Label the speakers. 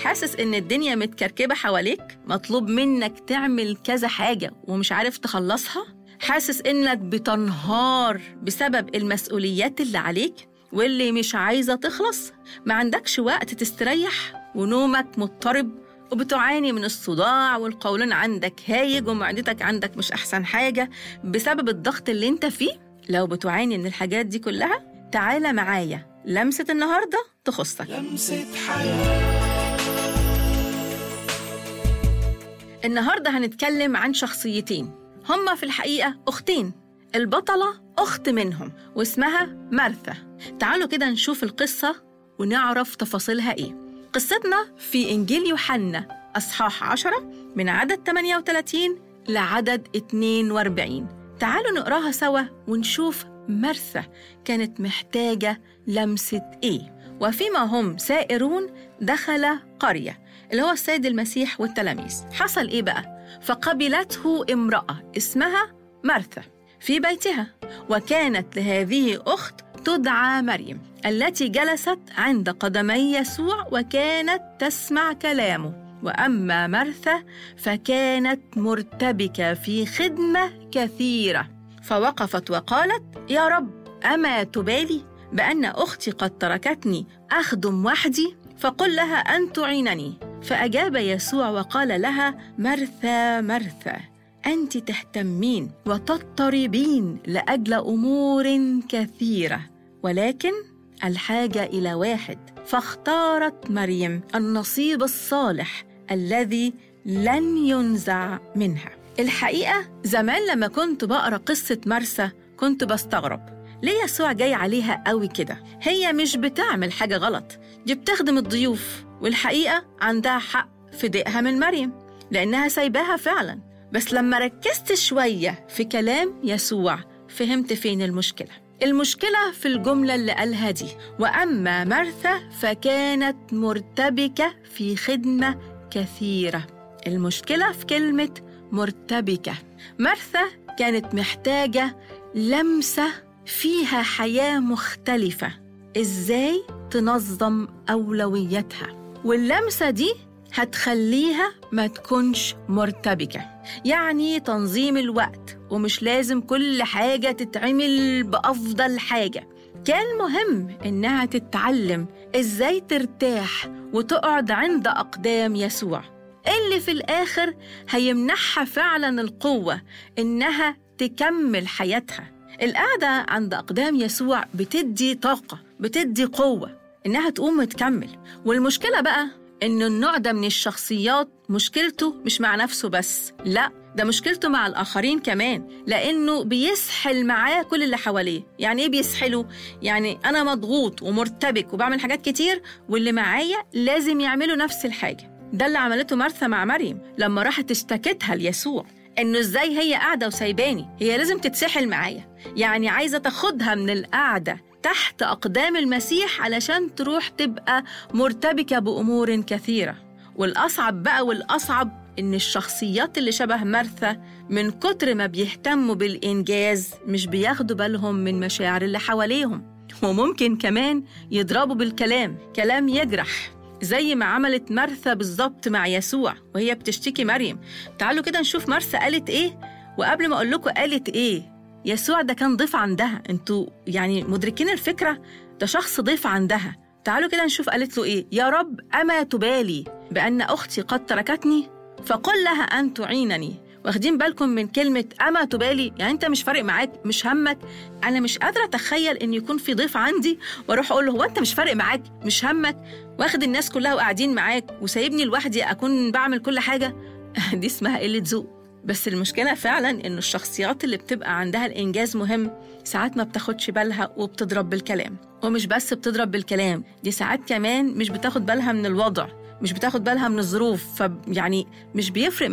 Speaker 1: حاسس إن الدنيا متكركبة حواليك مطلوب منك تعمل كذا حاجة ومش عارف تخلصها حاسس إنك بتنهار بسبب المسؤوليات اللي عليك واللي مش عايزة تخلص ما عندكش وقت تستريح ونومك مضطرب وبتعاني من الصداع والقولون عندك هايج ومعدتك عندك مش أحسن حاجة بسبب الضغط اللي انت فيه لو بتعاني من الحاجات دي كلها تعالى معايا لمسة النهاردة تخصك
Speaker 2: لمسة حياة
Speaker 1: النهاردة هنتكلم عن شخصيتين هما في الحقيقة أختين البطلة أخت منهم واسمها مارثا تعالوا كده نشوف القصة ونعرف تفاصيلها إيه قصتنا في إنجيل يوحنا أصحاح 10 من عدد 38 لعدد 42 تعالوا نقراها سوا ونشوف مرثا كانت محتاجة لمسة إيه وفيما هم سائرون دخل قرية اللي هو السيد المسيح والتلاميذ حصل إيه بقى؟ فقبلته امرأة اسمها مرثا في بيتها وكانت لهذه أخت تدعى مريم التي جلست عند قدمي يسوع وكانت تسمع كلامه واما مرثا فكانت مرتبكه في خدمه كثيره فوقفت وقالت يا رب اما تبالي بان اختي قد تركتني اخدم وحدي فقل لها ان تعينني فاجاب يسوع وقال لها مرثا مرثا انت تهتمين وتضطربين لاجل امور كثيره ولكن الحاجه الى واحد فاختارت مريم النصيب الصالح الذي لن ينزع منها الحقيقه زمان لما كنت بقرا قصه مرسى كنت بستغرب ليه يسوع جاي عليها قوي كده هي مش بتعمل حاجه غلط دي بتخدم الضيوف والحقيقه عندها حق في ضيقها من مريم لانها سايباها فعلا بس لما ركزت شويه في كلام يسوع فهمت فين المشكله المشكلة في الجملة اللي قالها دي وأما مرثا فكانت مرتبكة في خدمة كثيرة المشكلة في كلمة مرتبكة مرثا كانت محتاجة لمسة فيها حياة مختلفة إزاي تنظم أولوياتها واللمسة دي هتخليها ما تكونش مرتبكة يعني تنظيم الوقت ومش لازم كل حاجة تتعمل بأفضل حاجة كان مهم إنها تتعلم إزاي ترتاح وتقعد عند أقدام يسوع اللي في الآخر هيمنحها فعلا القوة إنها تكمل حياتها القعدة عند أقدام يسوع بتدي طاقة بتدي قوة إنها تقوم وتكمل والمشكلة بقى إن النوع ده من الشخصيات مشكلته مش مع نفسه بس لا ده مشكلته مع الآخرين كمان لأنه بيسحل معاه كل اللي حواليه يعني إيه بيسحله؟ يعني أنا مضغوط ومرتبك وبعمل حاجات كتير واللي معايا لازم يعملوا نفس الحاجة ده اللي عملته مرثا مع مريم لما راحت اشتكتها ليسوع انه ازاي هي قاعده وسايباني هي لازم تتسحل معايا يعني عايزه تاخدها من القعده تحت اقدام المسيح علشان تروح تبقى مرتبكه بامور كثيره والاصعب بقى والاصعب ان الشخصيات اللي شبه مرثا من كتر ما بيهتموا بالانجاز مش بياخدوا بالهم من مشاعر اللي حواليهم وممكن كمان يضربوا بالكلام كلام يجرح زي ما عملت مرثا بالظبط مع يسوع وهي بتشتكي مريم تعالوا كده نشوف مرثا قالت ايه وقبل ما اقول لكم قالت ايه يسوع ده كان ضيف عندها انتوا يعني مدركين الفكره ده شخص ضيف عندها تعالوا كده نشوف قالت له ايه يا رب اما تبالي بان اختي قد تركتني فقل لها ان تعينني واخدين بالكم من كلمة أما تبالي يعني أنت مش فارق معاك مش همك أنا مش قادرة أتخيل إن يكون في ضيف عندي وأروح أقول له هو أنت مش فارق معاك مش همك واخد الناس كلها وقاعدين معاك وسايبني لوحدي أكون بعمل كل حاجة دي اسمها قلة ذوق بس المشكلة فعلا إنه الشخصيات اللي بتبقى عندها الإنجاز مهم ساعات ما بتاخدش بالها وبتضرب بالكلام ومش بس بتضرب بالكلام دي ساعات كمان مش بتاخد بالها من الوضع مش بتاخد بالها من الظروف فيعني مش بيفرق